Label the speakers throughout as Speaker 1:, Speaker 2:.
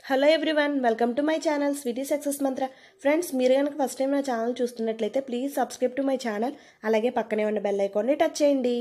Speaker 1: hello everyone welcome to my channel Sweety Success Mantra friends మీరు కనుక first time నా channel చూస్తున్నట్లయితే please subscribe to my channel అలాగే పక్కనే ఉన్న బెల్ ఐకాన్ని టచ్ చేయండి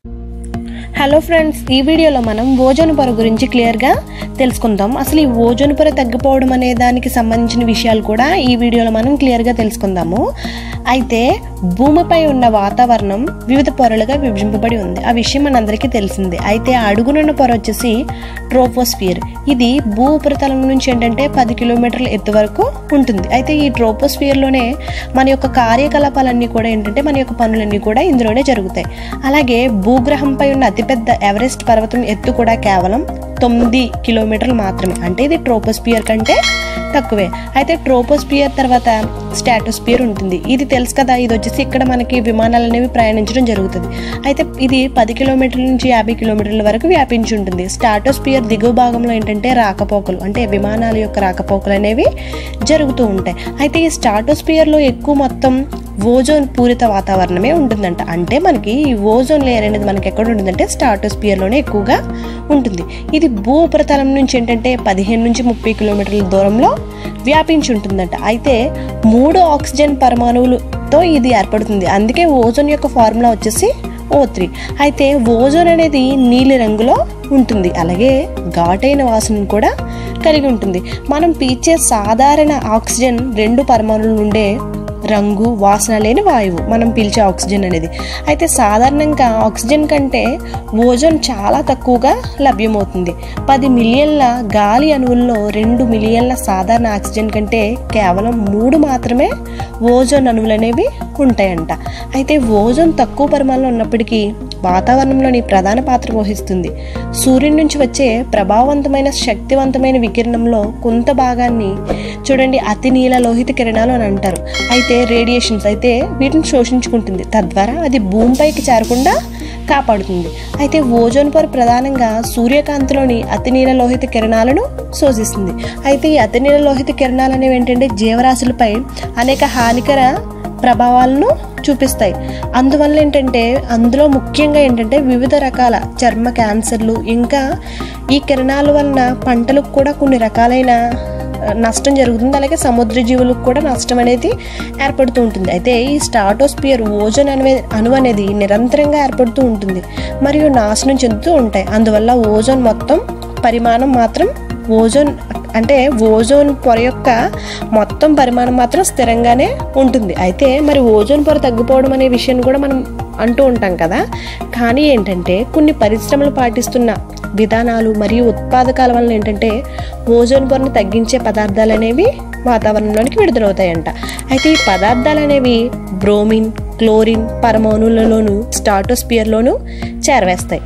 Speaker 1: హలో ఫ్రెండ్స్ ఈ వీడియోలో మనం ఓజోన్ పొర గురించి క్లియర్గా తెలుసుకుందాం అసలు ఈ ఓజోన్ పొర తగ్గిపోవడం అనే దానికి సంబంధించిన విషయాలు కూడా ఈ వీడియోలో మనం క్లియర్గా తెలుసుకుందాము అయితే భూమిపై ఉన్న వాతావరణం వివిధ పొరలుగా విభజింపబడి ఉంది ఆ విషయం మనందరికీ తెలిసిందే అయితే అడుగునున్న పొర వచ్చేసి ట్రోపోస్ఫియర్ ఇది భూ ఉపరితలం నుంచి ఏంటంటే పది కిలోమీటర్ల ఎత్తు వరకు ఉంటుంది అయితే ఈ ట్రోపోస్ఫియర్లోనే మన యొక్క కార్యకలాపాలన్నీ కూడా ఏంటంటే మన యొక్క పనులన్నీ కూడా ఇందులోనే జరుగుతాయి అలాగే భూగ్రహంపై ఉన్న అతిపెద్ద ఎవరెస్ట్ పర్వతం ఎత్తు కూడా కేవలం తొమ్మిది కిలోమీటర్లు మాత్రమే అంటే ఇది ట్రోపోస్పియర్ కంటే తక్కువే అయితే ట్రోపోస్పియర్ తర్వాత స్టాటోస్పియర్ ఉంటుంది ఇది తెలుసు కదా ఇది వచ్చేసి ఇక్కడ మనకి విమానాలు అనేవి ప్రయాణించడం జరుగుతుంది అయితే ఇది పది కిలోమీటర్ల నుంచి యాభై కిలోమీటర్ల వరకు వ్యాపించి ఉంటుంది స్టాటోస్పియర్ దిగువ భాగంలో ఏంటంటే రాకపోకలు అంటే విమానాల యొక్క రాకపోకలు అనేవి జరుగుతూ ఉంటాయి అయితే ఈ స్టాటోస్పియర్లో ఎక్కువ మొత్తం ఓజోన్ పూరిత వాతావరణమే ఉంటుందంట అంటే మనకి ఈ ఓజోన్ లేయర్ అనేది మనకి ఎక్కడ ఉంటుందంటే స్టాటోస్పియర్లోనే ఎక్కువగా ఉంటుంది ఇది భూ ఉపరితలం నుంచి ఏంటంటే పదిహేను నుంచి ముప్పై కిలోమీటర్ల దూరంలో వ్యాపించి ఉంటుందంట అయితే మూడు ఆక్సిజన్ పరమాణువులతో ఇది ఏర్పడుతుంది అందుకే ఓజోన్ యొక్క ఫార్ములా వచ్చేసి ఓ త్రీ అయితే ఓజోన్ అనేది నీలి రంగులో ఉంటుంది అలాగే ఘాటైన వాసనను కూడా కలిగి ఉంటుంది మనం పీల్చే సాధారణ ఆక్సిజన్ రెండు పరమాణువులు ఉండే రంగు వాసన లేని వాయువు మనం పీల్చే ఆక్సిజన్ అనేది అయితే సాధారణంగా ఆక్సిజన్ కంటే ఓజోన్ చాలా తక్కువగా లభ్యమవుతుంది పది మిలియన్ల గాలి అణువుల్లో రెండు మిలియన్ల సాధారణ ఆక్సిజన్ కంటే కేవలం మూడు మాత్రమే ఓజోన్ అణువులు అనేవి ఉంటాయంట అయితే ఓజోన్ తక్కువ పరిమాణంలో ఉన్నప్పటికీ వాతావరణంలోని ప్రధాన పాత్ర వహిస్తుంది సూర్యుడి నుంచి వచ్చే ప్రభావవంతమైన శక్తివంతమైన వికిరణంలో కొంత భాగాన్ని చూడండి అతి నీల లోహిత కిరణాలు అని అంటారు అయితే రేడియేషన్స్ అయితే వీటిని శోషించుకుంటుంది తద్వారా అది భూమిపైకి చేరకుండా కాపాడుతుంది అయితే ఓజోన్ పొర ప్రధానంగా సూర్యకాంతిలోని అతి నీల లోహిత కిరణాలను శోషిస్తుంది అయితే ఈ అతి నీల లోహిత కిరణాలు అనేవి ఏంటంటే జీవరాశులపై అనేక హానికర ప్రభావాలను చూపిస్తాయి అందువల్ల ఏంటంటే అందులో ముఖ్యంగా ఏంటంటే వివిధ రకాల చర్మ క్యాన్సర్లు ఇంకా ఈ కిరణాల వలన పంటలకు కూడా కొన్ని రకాలైన నష్టం జరుగుతుంది అలాగే సముద్ర జీవులకు కూడా నష్టం అనేది ఏర్పడుతూ ఉంటుంది అయితే ఈ స్టాటోస్పియర్ ఓజోన్ అనే అణు అనేది నిరంతరంగా ఏర్పడుతూ ఉంటుంది మరియు నాశనం చెందుతూ ఉంటాయి అందువల్ల ఓజోన్ మొత్తం పరిమాణం మాత్రం ఓజోన్ అంటే ఓజోన్ పొర యొక్క మొత్తం పరిమాణం మాత్రం స్థిరంగానే ఉంటుంది అయితే మరి ఓజోన్ పొర తగ్గిపోవడం అనే విషయాన్ని కూడా మనం అంటూ ఉంటాం కదా కానీ ఏంటంటే కొన్ని పరిశ్రమలు పాటిస్తున్న విధానాలు మరియు ఉత్పాదకాల వలన ఏంటంటే ఓజోన్ పొరను తగ్గించే పదార్థాలు అనేవి వాతావరణంలోనికి విడుదలవుతాయంట అయితే ఈ పదార్థాలు అనేవి బ్రోమిన్ క్లోరిన్ పరమాణువులలోను స్టాటోస్పియర్లోను చేరవేస్తాయి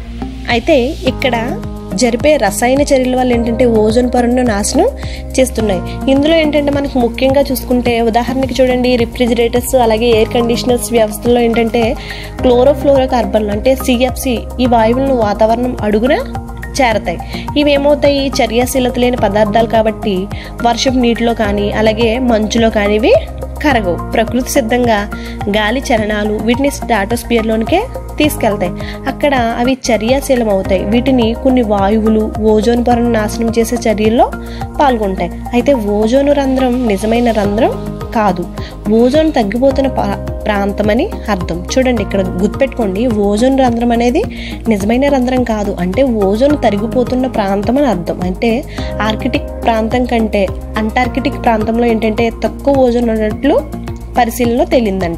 Speaker 1: అయితే ఇక్కడ జరిపే రసాయన చర్యల వల్ల ఏంటంటే ఓజోన్ పొరను నాశనం చేస్తున్నాయి ఇందులో ఏంటంటే మనకు ముఖ్యంగా చూసుకుంటే ఉదాహరణకి చూడండి రిఫ్రిజిరేటర్స్ అలాగే ఎయిర్ కండిషనర్స్ వ్యవస్థలో ఏంటంటే క్లోరోఫ్లోరో కార్బన్లు అంటే సిఎఫ్సి ఈ వాయువులను వాతావరణం అడుగున చేరతాయి ఇవి ఏమవుతాయి చర్యాశీలత లేని పదార్థాలు కాబట్టి వర్షపు నీటిలో కానీ అలాగే మంచులో కానీ ఇవి కరగవు ప్రకృతి సిద్ధంగా గాలి చలనాలు వీటిని స్టాటోస్పియర్లోనికే తీసుకెళ్తాయి అక్కడ అవి చర్యాశీలం అవుతాయి వీటిని కొన్ని వాయువులు ఓజోన్ పొరను నాశనం చేసే చర్యల్లో పాల్గొంటాయి అయితే ఓజోను రంధ్రం నిజమైన రంధ్రం కాదు ఓజోన్ తగ్గిపోతున్న ప్రాంతం అని అర్థం చూడండి ఇక్కడ గుర్తుపెట్టుకోండి ఓజోన్ రంధ్రం అనేది నిజమైన రంధ్రం కాదు అంటే ఓజోన్ తరిగిపోతున్న ప్రాంతం అని అర్థం అంటే ఆర్కిటిక్ ప్రాంతం కంటే అంటార్కిటిక్ ప్రాంతంలో ఏంటంటే తక్కువ ఓజోన్ ఉన్నట్లు పరిశీలనలో తేలిందంట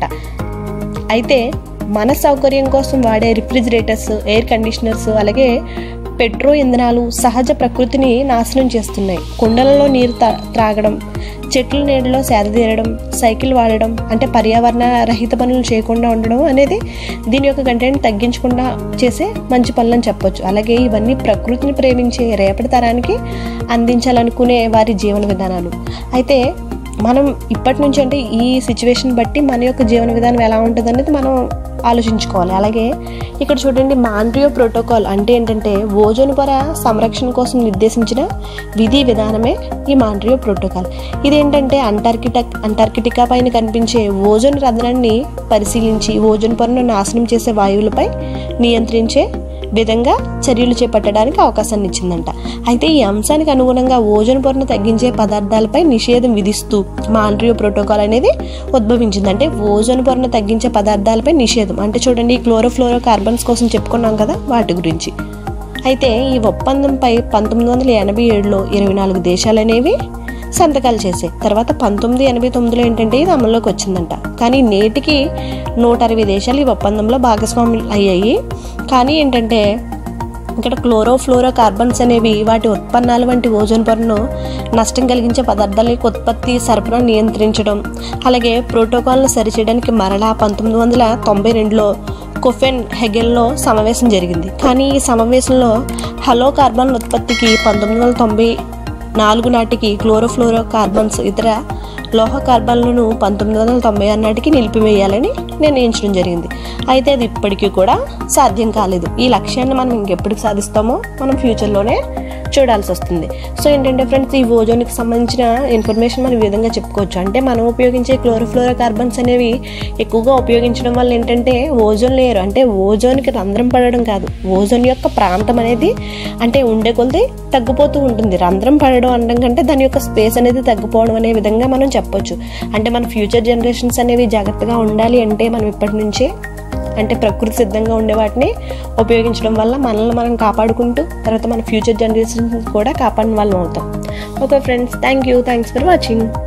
Speaker 1: అయితే మన సౌకర్యం కోసం వాడే రిఫ్రిజిరేటర్స్ ఎయిర్ కండిషనర్స్ అలాగే పెట్రో ఇంధనాలు సహజ ప్రకృతిని నాశనం చేస్తున్నాయి కుండలలో నీరు త్రాగడం చెట్ల నీడలో సేదతీరడం సైకిల్ వాడడం అంటే పర్యావరణ రహిత పనులు చేయకుండా ఉండడం అనేది దీని యొక్క కంటెంట్ తగ్గించకుండా చేసే మంచి పనులని చెప్పొచ్చు అలాగే ఇవన్నీ ప్రకృతిని ప్రేమించే రేపటి తరానికి అందించాలనుకునే వారి జీవన విధానాలు అయితే మనం ఇప్పటి నుంచి అంటే ఈ సిచ్యువేషన్ బట్టి మన యొక్క జీవన విధానం ఎలా ఉంటుంది అనేది మనం ఆలోచించుకోవాలి అలాగే ఇక్కడ చూడండి మాంట్రియో ప్రోటోకాల్ అంటే ఏంటంటే ఓజోన్ పొర సంరక్షణ కోసం నిర్దేశించిన విధి విధానమే ఈ మాంట్రియో ప్రోటోకాల్ ఇదేంటంటే అంటార్కిటా అంటార్కిటికా పైన కనిపించే ఓజోన్ రంధ్రాన్ని పరిశీలించి ఓజోన్ పొరను నాశనం చేసే వాయువులపై నియంత్రించే విధంగా చర్యలు చేపట్టడానికి అవకాశాన్ని ఇచ్చిందంట అయితే ఈ అంశానికి అనుగుణంగా ఓజోన్ పొరను తగ్గించే పదార్థాలపై నిషేధం విధిస్తూ మాంట్రియో ప్రోటోకాల్ అనేది ఉద్భవించింది అంటే ఓజోన్ పొరను తగ్గించే పదార్థాలపై నిషేధం అంటే చూడండి ఈ క్లోరోఫ్లోరో కార్బన్స్ కోసం చెప్పుకున్నాం కదా వాటి గురించి అయితే ఈ ఒప్పందంపై పంతొమ్మిది వందల ఎనభై ఏడులో ఇరవై నాలుగు దేశాలు అనేవి సంతకాలు చేసాయి తర్వాత పంతొమ్మిది ఎనభై తొమ్మిదిలో ఏంటంటే ఇది అమల్లోకి వచ్చిందంట కానీ నేటికి నూట అరవై దేశాలు ఈ ఒప్పందంలో భాగస్వాములు అయ్యాయి కానీ ఏంటంటే ఇక్కడ క్లోరోఫ్లోరో కార్బన్స్ అనేవి వాటి ఉత్పన్నాలు వంటి ఓజోన్ పొరను నష్టం కలిగించే పదార్థాల యొక్క ఉత్పత్తి సరఫరా నియంత్రించడం అలాగే ప్రోటోకాల్ను సరిచేయడానికి మరలా పంతొమ్మిది వందల తొంభై రెండులో కొఫెన్ హెగెల్లో సమావేశం జరిగింది కానీ ఈ సమావేశంలో హలో కార్బన్ ఉత్పత్తికి పంతొమ్మిది వందల తొంభై నాలుగు నాటికి క్లోరోఫ్లోరో కార్బన్స్ ఇతర లోహ కార్బన్లను పంతొమ్మిది వందల తొంభై ఆరు నాటికి నిలిపివేయాలని నిర్ణయించడం జరిగింది అయితే అది ఇప్పటికీ కూడా సాధ్యం కాలేదు ఈ లక్ష్యాన్ని మనం ఇంకెప్పటికి సాధిస్తామో మనం ఫ్యూచర్లోనే చూడాల్సి వస్తుంది సో ఏంటంటే ఫ్రెండ్స్ ఈ ఓజోన్కి సంబంధించిన ఇన్ఫర్మేషన్ మనం ఈ విధంగా చెప్పుకోవచ్చు అంటే మనం ఉపయోగించే క్లోరోఫ్లోరో కార్బన్స్ అనేవి ఎక్కువగా ఉపయోగించడం వల్ల ఏంటంటే ఓజోన్ లేయర్ అంటే ఓజోన్కి రంధ్రం పడడం కాదు ఓజోన్ యొక్క ప్రాంతం అనేది అంటే ఉండే కొలది తగ్గిపోతూ ఉంటుంది రంధ్రం పడడం అనడం కంటే దాని యొక్క స్పేస్ అనేది తగ్గిపోవడం అనే విధంగా మనం చెప్పొచ్చు అంటే మన ఫ్యూచర్ జనరేషన్స్ అనేవి జాగ్రత్తగా ఉండాలి అంటే మనం ఇప్పటి నుంచే అంటే ప్రకృతి సిద్ధంగా ఉండే వాటిని ఉపయోగించడం వల్ల మనల్ని మనం కాపాడుకుంటూ తర్వాత మన ఫ్యూచర్ జనరేషన్ కూడా కాపాడిన వాళ్ళం అవుతాం okay friends thank you thanks for watching